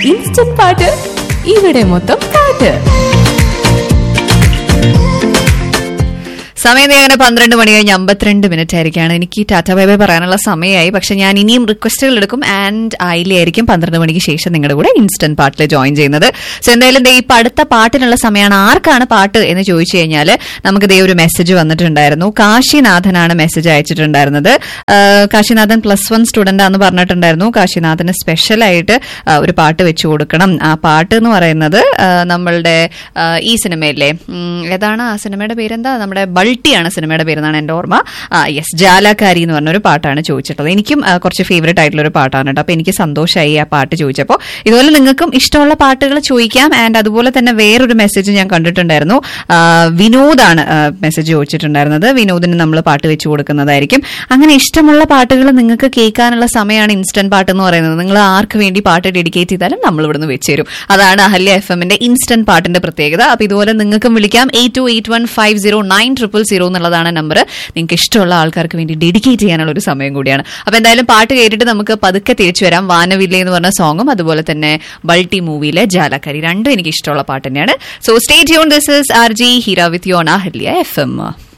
instant പാട്ട് ഇവിടെ മൊത്തം പാട്ട് സമയം അങ്ങനെ പന്ത്രണ്ട് മണി കഴിഞ്ഞ് അമ്പത്തിരണ്ട് മിനിറ്റ് ആയിരിക്കാണ് എനിക്ക് ഈ ടാറ്റ ബൈ ബൈ പറയാനുള്ള സമയമായി പക്ഷെ ഞാൻ ഇനിയും റിക്വസ്റ്റുകൾ എടുക്കും ആൻഡ് ആയില്ലായിരിക്കും പന്ത്രണ്ട് മണിക്ക് ശേഷം നിങ്ങളുടെ കൂടെ ഇൻസ്റ്റന്റ് പാട്ടിൽ ജോയിൻ ചെയ്യുന്നത് സോ എന്തായാലും ദേ ഇപ്പൊ അടുത്ത പാട്ടിനുള്ള സമയമാണ് ആർക്കാണ് പാട്ട് എന്ന് ചോദിച്ചു കഴിഞ്ഞാൽ നമുക്ക് ദേ ഒരു മെസ്സേജ് വന്നിട്ടുണ്ടായിരുന്നു കാശിനാഥനാണ് മെസ്സേജ് അയച്ചിട്ടുണ്ടായിരുന്നത് ആ, കാശിനാഥൻ പ്ലസ് വൺ സ്റ്റുഡന്റ് ആണെന്ന് പറഞ്ഞിട്ടുണ്ടായിരുന്നു കാശിനാഥന് സ്പെഷ്യൽ ആയിട്ട് ആ, ഒരു പാട്ട് വെച്ചു കൊടുക്കണം ആ പാട്ട് എന്ന് പറയുന്നത് ആ, നമ്മളുടെ ആ, ഈ സിനിമയിലെ ഉം, ഏതാണ് ആ സിനിമയുടെ പേരെന്താ നമ്മുടെ ബൾട്ടിയാണ് സിനിമയുടെ പേരെന്നാണ് എന്റെ ഓർമ്മ യെസ് ജാലക്കാരി എന്ന് പറഞ്ഞൊരു പാട്ടാണ് ചോദിച്ചിട്ടുള്ളത് എനിക്കും ആ, കുറച്ച് ഫേവറേറ്റ് ആയിട്ടുള്ള ഒരു പാട്ടാണ് കേട്ടോ അപ്പൊ എനിക്ക് സന്തോഷമായി ആ പാട്ട് ചോദിച്ചപ്പോൾ ഇതുപോലെ നിങ്ങൾക്കും ഇഷ്ടമുള്ള പാട്ടുകൾ ചോദിക്കാം ആൻഡ് അതുപോലെ തന്നെ വേറൊരു മെസ്സേജ് ഞാൻ കണ്ടിട്ടുണ്ടായിരുന്നു ആ, വിനോദാണ് മെസ്സേജ് ചോദിച്ചിട്ടുണ്ടായിരുന്നത് വിനോദിന് നമ്മൾ പാട്ട് വെച്ച് കൊടുക്കുന്നതായിരിക്കും അങ്ങനെ ഇഷ്ടമുള്ള പാട്ടുകൾ നിങ്ങൾക്ക് കേൾക്കാനുള്ള സമയമാണ് ഇൻസ്റ്റന്റ് പാട്ട് എന്ന് പറയുന്നത് നിങ്ങൾ ആർക്ക് വേണ്ടി പാട്ട് ഡെഡിക്കേറ്റ് ചെയ്താലും നമ്മൾ ഇവിടുന്ന് വെച്ചുതരും അതാണ് അഹല്യ എഫ് എമ്മിന്റെ ഇൻസ്റ്റന്റ് പാട്ടിന്റെ പ്രത്യേകത അപ്പൊ ഇതുപോലെ നിങ്ങൾക്കും വിളിക്കാം eight two eight one five zero nine triple zero എന്നുള്ളതാണ് നമ്പർ നിങ്ങൾക്ക് ഇഷ്ടമുള്ള ആൾക്കാർക്ക് വേണ്ടി ഡെഡിക്കേറ്റ് ചെയ്യാനുള്ള ഒരു സമയം കൂടിയാണ് അപ്പൊ എന്തായാലും പാട്ട് കേട്ടിട്ട് നമുക്ക് പതുക്കെ തിരിച്ചു വരാം വാനവില്ല എന്ന് പറഞ്ഞ സോങ്ങും അതുപോലെ തന്നെ ബൾട്ടി മൂവിയിലെ ജാലക്കരി രണ്ടും എനിക്ക് ഇഷ്ടമുള്ള പാട്ട് തന്നെയാണ് so stay tune this is R J Heera with യോൺ അഹല്യ എഫ് എം